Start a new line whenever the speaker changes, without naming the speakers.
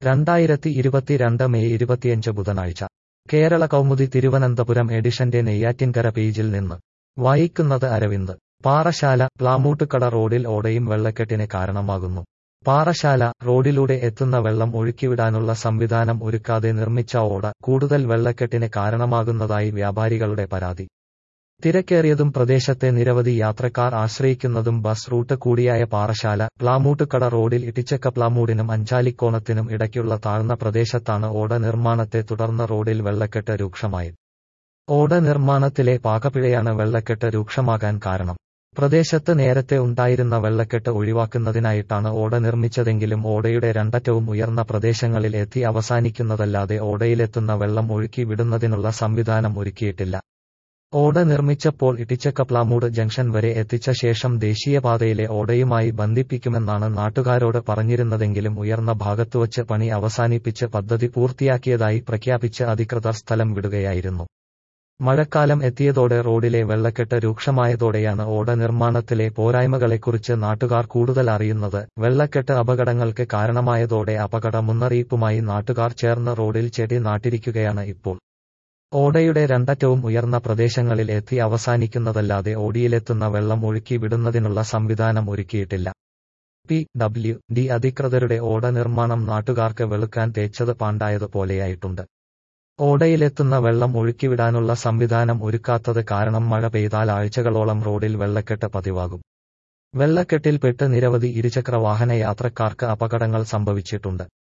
രണ്ടായിരത്തി ഇരുപത്തിരണ്ട് മെയ് ഇരുപത്തിയഞ്ച് ബുധനാഴ്ച കേരള കൗമുദി തിരുവനന്തപുരം എഡിഷന്റെ നെയ്യാറ്റിൻകര പേജിൽ നിന്ന് വായിക്കുന്നത് അരവിന്ദ് പാറശാല പ്ലാമൂട്ടുകട റോഡിൽ ഓടയും വെള്ളക്കെട്ടിന് കാരണമാകുന്നു പാറശാല റോഡിലൂടെ എത്തുന്ന വെള്ളം ഒഴുക്കിവിടാനുള്ള സംവിധാനം ഒരുക്കാതെ നിർമ്മിച്ച ഓട കൂടുതൽ വെള്ളക്കെട്ടിന് കാരണമാകുന്നതായി വ്യാപാരികളുടെ പരാതി തിരക്കേറിയതും പ്രദേശത്തെ നിരവധി യാത്രക്കാർ ആശ്രയിക്കുന്നതും ബസ് റൂട്ട് കൂടിയായ പാറശാല പ്ലാമൂട്ടുകട റോഡിൽ ഇട്ടിച്ചക്കപ്ലാമൂടിനും അഞ്ചാലിക്കോണത്തിനും ഇടയ്ക്കുള്ള താഴ്ന്ന പ്രദേശത്താണ് ഓട നിർമ്മാണത്തെ തുടർന്ന് റോഡിൽ വെള്ളക്കെട്ട് രൂക്ഷമായത് ഓട നിർമ്മാണത്തിലെ പാകപ്പിഴയാണ് വെള്ളക്കെട്ട് രൂക്ഷമാകാൻ കാരണം പ്രദേശത്ത് നേരത്തെ ഉണ്ടായിരുന്ന വെള്ളക്കെട്ട് ഒഴിവാക്കുന്നതിനായിട്ടാണ് ഓട നിർമ്മിച്ചതെങ്കിലും ഓടയുടെ രണ്ടറ്റവും ഉയർന്ന പ്രദേശങ്ങളിൽ എത്തി അവസാനിക്കുന്നതല്ലാതെ ഓടയിലെത്തുന്ന വെള്ളം ഒഴുക്കി വിടുന്നതിനുള്ള സംവിധാനം ഒരുക്കിയിട്ടില്ല ഓട നിർമ്മിച്ചപ്പോൾ ഇട്ടിച്ചക്കപ്ലാമൂട് ജംഗ്ഷൻ വരെ എത്തിച്ച ശേഷം ദേശീയപാതയിലെ ഓടയുമായി ബന്ധിപ്പിക്കുമെന്നാണ് നാട്ടുകാരോട് പറഞ്ഞിരുന്നതെങ്കിലും ഉയർന്ന ഭാഗത്തുവച്ച് പണി അവസാനിപ്പിച്ച് പദ്ധതി പൂർത്തിയാക്കിയതായി പ്രഖ്യാപിച്ച് അധികൃതർ സ്ഥലം വിടുകയായിരുന്നു മഴക്കാലം എത്തിയതോടെ റോഡിലെ വെള്ളക്കെട്ട് രൂക്ഷമായതോടെയാണ് ഓട നിർമ്മാണത്തിലെ പോരായ്മകളെക്കുറിച്ച് നാട്ടുകാർ കൂടുതൽ അറിയുന്നത് വെള്ളക്കെട്ട് അപകടങ്ങൾക്ക് കാരണമായതോടെ അപകട മുന്നറിയിപ്പുമായി നാട്ടുകാർ ചേർന്ന് റോഡിൽ ചെടി നാട്ടിരിക്കുകയാണ് ഇപ്പോൾ ഓടയുടെ രണ്ടറ്റവും ഉയർന്ന പ്രദേശങ്ങളിൽ എത്തി അവസാനിക്കുന്നതല്ലാതെ ഓടിയിലെത്തുന്ന വെള്ളം ഒഴുക്കി വിടുന്നതിനുള്ള സംവിധാനം ഒരുക്കിയിട്ടില്ല പി ഡബ്ല്യു ഡി അധികൃതരുടെ ഓട നിർമ്മാണം നാട്ടുകാർക്ക് വെളുക്കാൻ തേച്ചത് പാണ്ടായതുപോലെയായിട്ടുണ്ട് ഓടയിലെത്തുന്ന വെള്ളം ഒഴുക്കിവിടാനുള്ള സംവിധാനം ഒരുക്കാത്തത് കാരണം മഴ പെയ്താൽ ആഴ്ചകളോളം റോഡിൽ വെള്ളക്കെട്ട് പതിവാകും വെള്ളക്കെട്ടിൽപ്പെട്ട് നിരവധി ഇരുചക്ര വാഹന യാത്രക്കാർക്ക് അപകടങ്ങൾ സംഭവിച്ചിട്ടുണ്ട്